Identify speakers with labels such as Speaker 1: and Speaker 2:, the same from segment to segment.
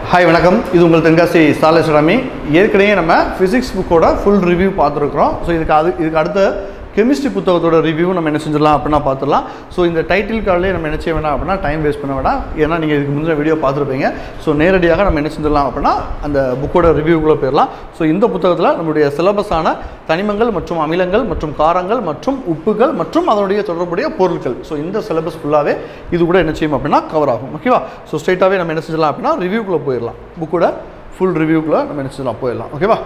Speaker 1: hi வணக்கம் இது உங்கள் தென்காசி சாலேஸ்வராமி ஏற்கனவே நம்ம ஃபிசிக்ஸ் புக்கோட ஃபுல் ரிவ்யூ பார்த்துருக்குறோம் ஸோ இதுக்கு அது இதுக்கு அடுத்த கெமிஸ்ட்ரி புத்தகத்தோட ரிவ்யூ நம்ம என்ன செஞ்சிடலாம் அப்படின்னா பார்த்துடலாம் ஸோ இந்த டைட்டில் கார்டிலே நம்ம என்ன செய்ய வேணாம் அப்படின்னா டைம் வேஸ்ட் பண்ண வேண்டாம் ஏன்னா நீங்கள் இதுக்கு முந்தின வீடியோ பார்த்துருப்பீங்க ஸோ நேரடியாக நம்ம என்ன செஞ்சிடலாம் அப்படின்னா அந்த புக்கோட ரிவ்யூக்குள்ளே போயிடலாம் ஸோ இந்த புத்தகத்தில் நம்மளுடைய சிலபஸான தனிமங்கள் மற்றும் அமிலங்கள் மற்றும் காரங்கள் மற்றும் உப்புகள் மற்றும் அதனுடைய தொடர்புடைய பொருட்கள் ஸோ இந்த சிலபஸ் ஃபுல்லாகவே இது கூட என்ன செய்யும் அப்படின்னா கவர் ஆகும் ஓகேவா ஸோ ஸ்ட்ரைட்டாகவே நம்ம என்ன செஞ்சலாம் அப்படின்னா ரிவ்யூக்குள்ளே போயிடலாம் புக்கோட ஃபுல் ரிவ்யூக்குள்ளே நம்ம என்ன செஞ்சலாம் போயிடலாம் ஓகேவா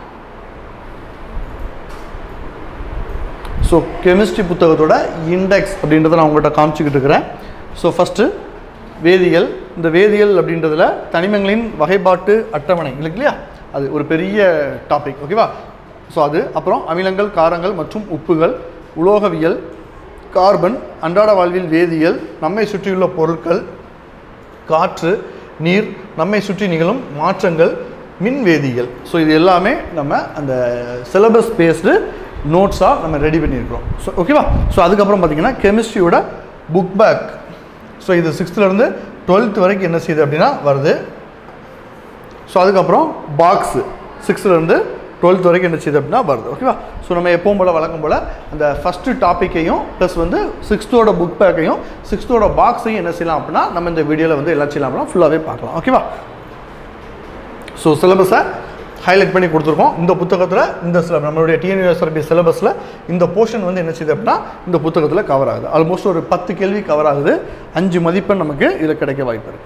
Speaker 1: ஸோ கெமிஸ்ட்ரி புத்தகத்தோட இண்டெக்ஸ் அப்படின்றத நான் உங்கள்கிட்ட காமிச்சிக்கிட்டு இருக்கிறேன் ஸோ ஃபஸ்ட்டு வேதியியல் இந்த வேதியியல் அப்படின்றதுல தனிமங்களின் வகைப்பாட்டு அட்டவணை இருக்கு இல்லையா அது ஒரு பெரிய டாபிக் ஓகேவா ஸோ அது அப்புறம் அமிலங்கள் காரங்கள் மற்றும் உப்புகள் உலோகவியல் கார்பன் அன்றாட வாழ்வில் வேதியியல் நம்மை சுற்றியுள்ள பொருட்கள் காற்று நீர் நம்மை சுற்றி நிகழும் மாற்றங்கள் மின் வேதியியல் ஸோ இது எல்லாமே நம்ம அந்த சிலபஸ் பேஸ்டு நோட்ஸாக நம்ம ரெடி பண்ணியிருக்கிறோம் ஸோ ஓகேவா ஸோ அதுக்கப்புறம் பார்த்தீங்கன்னா கெமிஸ்ட்ரியோட புக் பேக் ஸோ இது சிக்ஸ்த்துலேருந்து டுவெல்த் வரைக்கும் என்ன செய்யுது அப்படின்னா வருது ஸோ அதுக்கப்புறம் பாக்ஸு சிக்ஸ்த்துலேருந்து டுவெல்த் வரைக்கும் என்ன செய்யுது அப்படின்னா வருது ஓகேவா ஸோ நம்ம எப்பவும் போல் வழக்கம் போல் அந்த ஃபஸ்ட்டு டாப்பிக்கையும் ப்ளஸ் வந்து சிக்ஸ்த்தோட புக் பேக்கையும் சிக்ஸ்த்தோட பாக்ஸையும் என்ன செய்யலாம் அப்படின்னா நம்ம இந்த வீடியோவில் வந்து எல்லாம் செய்யலாம் அப்படின்னா ஃபுல்லாகவே பார்க்கலாம் ஓகேவா ஸோ சிலபஸை ஹைலைட் பண்ணி கொடுத்துருக்கோம் இந்த புத்தகத்தில் இந்த சில நம்மளுடைய டிஎன்யூஎஸ்ஆர்பி சிலபஸில் இந்த போர்ஷன் வந்து என்ன செய்யுது அப்படின்னா இந்த புத்தகத்தில் கவர் ஆகுது ஆல்மோஸ்ட் ஒரு பத்து கேள்வி கவர் ஆகுது அஞ்சு மதிப்பெண் நமக்கு இதில் கிடைக்க வாய்ப்பு இருக்குது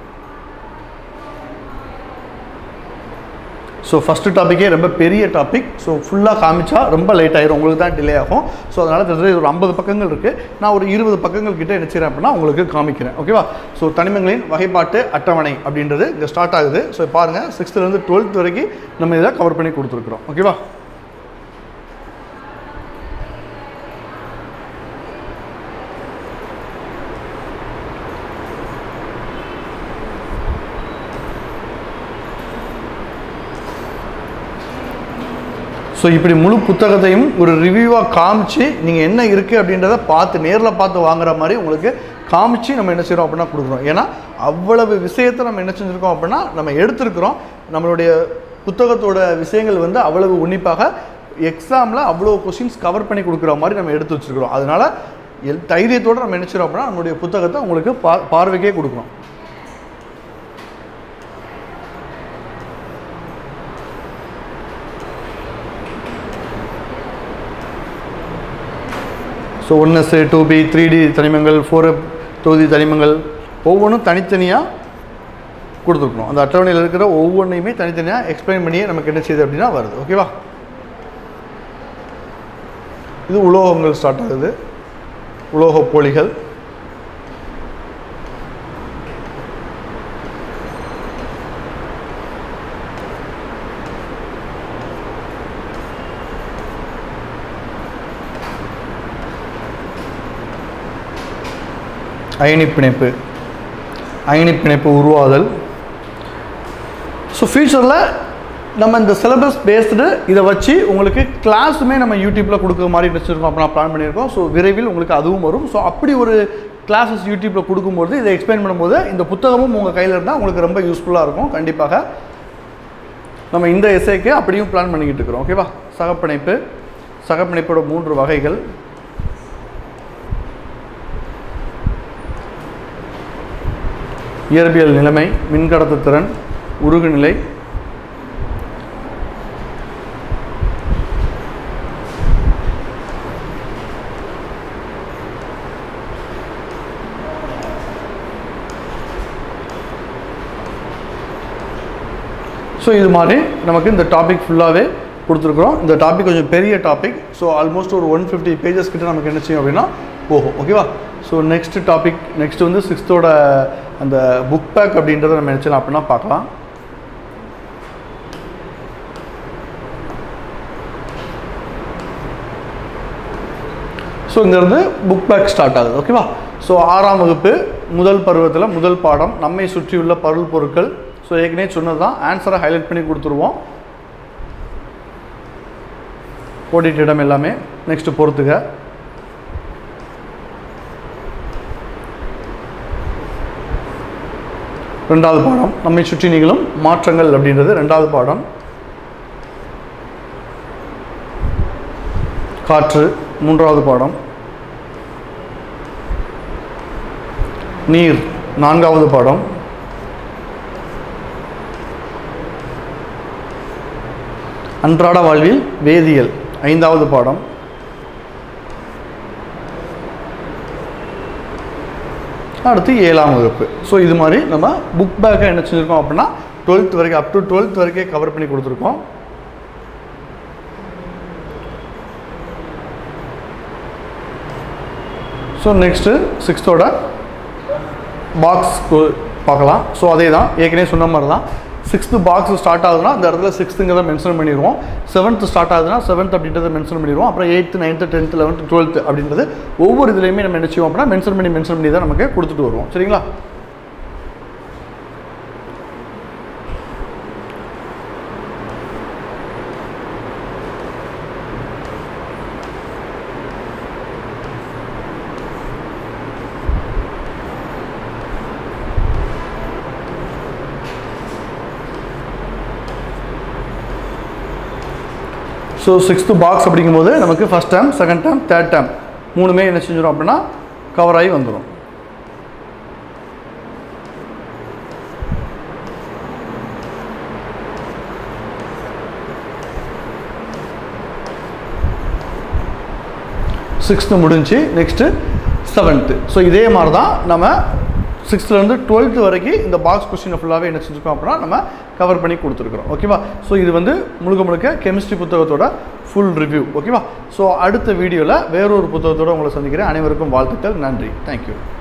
Speaker 1: ஸோ ஃபஸ்ட்டு டாப்பிக்கே ரொம்ப பெரிய டாபிக் ஸோ ஃபுல்லாக காமிச்சா ரொம்ப லேட் ஆயிரும் உங்களுக்கு தான் டிலே ஆகும் ஸோ அதனால் கிட்டத்தட்ட ஒரு ஐம்பது பக்கங்கள் இருக்குது நான் ஒரு இருபது பக்கங்கள் கிட்ட என்ன செய்கிறேன் அப்படின்னா உங்களுக்கு காமிக்கிறேன் ஓகேவா ஸோ தனிமங்களின் வகைப்பாட்டு அட்டவணை அப்படின்றது இங்கே ஸ்டார்ட் ஆகுது ஸோ பாருங்கள் சிக்ஸ்த்துலேருந்து டுவெல்த் வரைக்கும் நம்ம இதை கவர் பண்ணி கொடுத்துருக்குறோம் ஓகேவா ஸோ இப்படி முழு புத்தகத்தையும் ஒரு ரிவ்யூவாக காமிச்சு நீங்கள் என்ன இருக்குது அப்படின்றத பார்த்து நேரில் பார்த்து வாங்குற மாதிரி உங்களுக்கு காமிச்சு நம்ம என்ன செய்கிறோம் அப்படின்னா கொடுக்குறோம் ஏன்னா அவ்வளவு விஷயத்தை நம்ம என்ன செஞ்சுருக்கோம் அப்படின்னா நம்ம எடுத்திருக்கிறோம் நம்மளுடைய புத்தகத்தோட விஷயங்கள் வந்து அவ்வளவு உன்னிப்பாக எக்ஸாமில் அவ்வளோ கொஷின்ஸ் கவர் பண்ணி கொடுக்குற மாதிரி நம்ம எடுத்து வச்சுருக்கிறோம் அதனால் எல் தைரியத்தோடு நம்ம நினச்சிடும் அப்படின்னா நம்மளுடைய புத்தகத்தை உங்களுக்கு பா பார்வைக்கே கொடுக்குறோம் so one s two p three d தனிமங்கள் ஃபோர் எப் தொகுதி தனிமங்கள் ஒவ்வொன்றும் தனித்தனியாக கொடுத்துருக்கணும் அந்த அட்டவணையில் இருக்கிற ஒவ்வொன்றையுமே தனித்தனியாக எக்ஸ்பிளைன் பண்ணியே நமக்கு என்ன செய்யுது அப்படின்னா வருது ஓகேவா இது உலோகங்கள் ஸ்டார்ட் ஆகுது உலோக போலிகள் அயனி பிணைப்பு அயனி பிணைப்பு உருவாதல் ஸோ ஃப்யூச்சரில் நம்ம இந்த சிலபஸ் பேஸ்டு இதை வச்சு உங்களுக்கு கிளாஸுமே நம்ம யூடியூப்பில் கொடுக்குற மாதிரி வச்சுருக்கோம் அப்போ நான் பிளான் பண்ணியிருக்கோம் ஸோ விரைவில் உங்களுக்கு அதுவும் வரும் ஸோ அப்படி ஒரு கிளாஸஸ் யூடியூப்பில் கொடுக்கும்போது இதை எக்ஸ்பிளைன் பண்ணும்போது இந்த புத்தகமும் உங்கள் கையில் இருந்தால் உங்களுக்கு ரொம்ப யூஸ்ஃபுல்லாக இருக்கும் கண்டிப்பாக நம்ம இந்த எஸ்ஐக்கு அப்படியும் பிளான் பண்ணிக்கிட்டு இருக்கிறோம் ஓகேவா சகப்பிணைப்பு சகப்பிணைப்போட மூன்று வகைகள் இயற்பியல் நிலைமை மின்கடத்து திறன் உருகுநிலை ஸோ இது மாதிரி நமக்கு இந்த டாபிக் ஃபுல்லாகவே கொடுத்துருக்குறோம் இந்த டாபிக் கொஞ்சம் பெரிய டாபிக் ஸோ ஆல்மோஸ்ட் ஒரு ஒன் ஃபிஃப்டி பேஜஸ் கிட்ட நமக்கு என்ன செய்யும் அப்படின்னா போகும் ஓகேவா ஸோ நெக்ஸ்ட் டாபிக் நெக்ஸ்ட் வந்து சிக்ஸ்த்தோட அந்த புக் பேக் அப்படின்றத நம்ம நினச்சலாம் அப்படின்னா பார்க்கலாம் ஸோ இங்கேருந்து புக் பேக் ஸ்டார்ட் ஆகுது ஓகேவா ஸோ ஆறாம் வகுப்பு முதல் பருவத்தில் முதல் பாடம் நம்மை சுற்றியுள்ள பருள் பொருட்கள் ஸோ ஏற்கனவே சொன்னது தான் ஆன்சரை ஹைலைட் பண்ணி கொடுத்துருவோம் கோடிட்ட இடம் எல்லாமே நெக்ஸ்ட் பொறுத்துக ரெண்டாவது பாடம் நம்மை சுற்றி நிகழும் மாற்றங்கள் அப்படின்றது ரெண்டாவது பாடம் காற்று மூன்றாவது பாடம் நீர் நான்காவது பாடம் அன்றாட வாழ்வில் வேதியியல் ஐந்தாவது பாடம் அடுத்து ஏழாம் வகுப்பு ஸோ இது மாதிரி நம்ம புக் பேக்கை என்ன செஞ்சுருக்கோம் அப்படின்னா டுவெல்த் வரைக்கும் அப் டு டுவெல்த் வரைக்கும் கவர் பண்ணி கொடுத்துருக்கோம் ஸோ நெக்ஸ்ட்டு சிக்ஸ்த்தோட பாக்ஸ் பார்க்கலாம் ஸோ அதே தான் ஏற்கனவே சொன்ன மாதிரி தான் சிக்ஸ்த்து பாக்ஸ் ஸ்டார்ட் ஆகுதுன்னா அந்த இடத்துல சிக்ஸ்த்துங்கிறத மென்ஷன் பண்ணிடுவோம் செவன்த்து ஸ்டார்ட் ஆகுதுன்னா செவன்த் அப்படின்றத மென்ஷன் பண்ணிடுவோம் அப்புறம் eighth ninth tenth eleventh twelfth அப்படின்றது ஒவ்வொரு இதுலையுமே நம்ம என்ன செய்வோம் அப்படின்னா மென்ஷன் பண்ணி மென்ஷன் பண்ணி தான் நமக்கு கொடுத்துட்டு வருவோம் சரிங்களா ஸோ சிக்ஸ்த்து பாக்ஸ் அப்படிங்கும்போது நமக்கு first dam second dam third dam மூணுமே என்ன செஞ்சிடும் அப்படின்னா கவர் ஆகி வந்துடும் சிக்ஸ்த்து முடிஞ்சு நெக்ஸ்ட்டு செவன்த்து ஸோ இதே மாதிரி தான் நம்ம சிக்ஸ்த்துலேருந்து டுவெல்த்து வரைக்கும் இந்த பாக்ஸ் கொஸ்டினை ஃபுல்லாகவே என்ன செஞ்சுருக்கோம் அப்படின்னா நம்ம கவர் பண்ணி கொடுத்துருக்குறோம் ஓகேவா ஸோ இது வந்து முழுக்க முழுக்க கெமிஸ்ட்ரி புத்தகத்தோட ஃபுல் ரிவ்யூ ஓகேவா ஸோ அடுத்த வீடியோவில் வேறொரு புத்தகத்தோடு உங்களை சந்திக்கிறேன் அனைவருக்கும் வாழ்த்துக்கள் நன்றி தேங்க்யூ